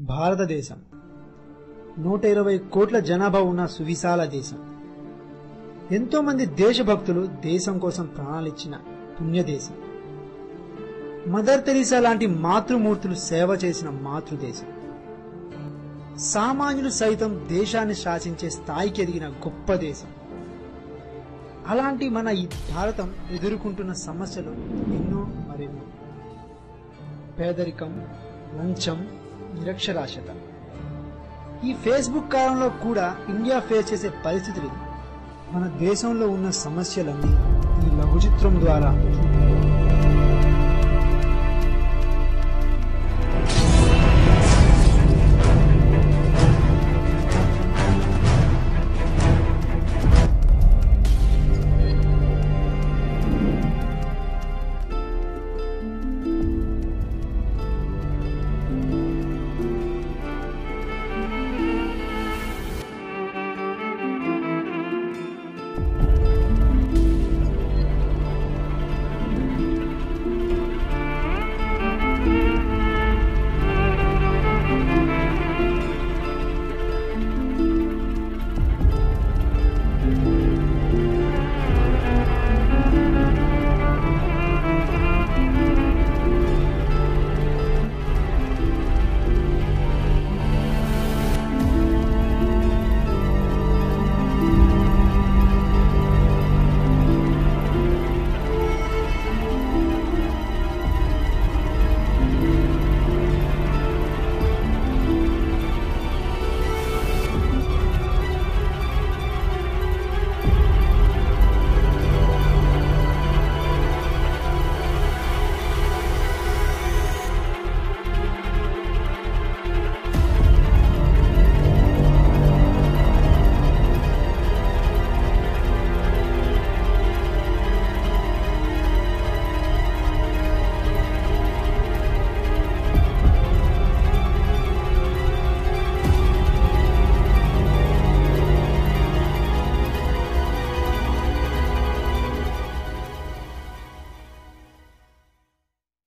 భారతదేశం నూట ఇరవై కోట్ల జనాభా ఉన్న సువిశాల దేశం ఎంతో మంది దేశభక్తులు దేశం కోసం ప్రాణాలిచ్చిన పుణ్యదేశం మదర్ తెరీసా లాంటి మాతృమూర్తులు సేవ చేసిన మాతృదేశం సామాన్యులు సైతం దేశాన్ని శాసించే స్థాయికి ఎదిగిన గొప్ప దేశం అలాంటి మన ఈ భారతం ఎదుర్కొంటున్న సమస్యలు ఎన్నో మరెన్నో పేదరికం లంచం నిరక్షరాస్యత ఈ ఫేస్బుక్ కాలంలో కూడా ఇండియా ఫేస్ చేసే పరిస్థితులు ఇవి. మన దేశంలో ఉన్న సమస్యలన్నీ ఈ లఘు చిత్రం ద్వారా చూద్దాం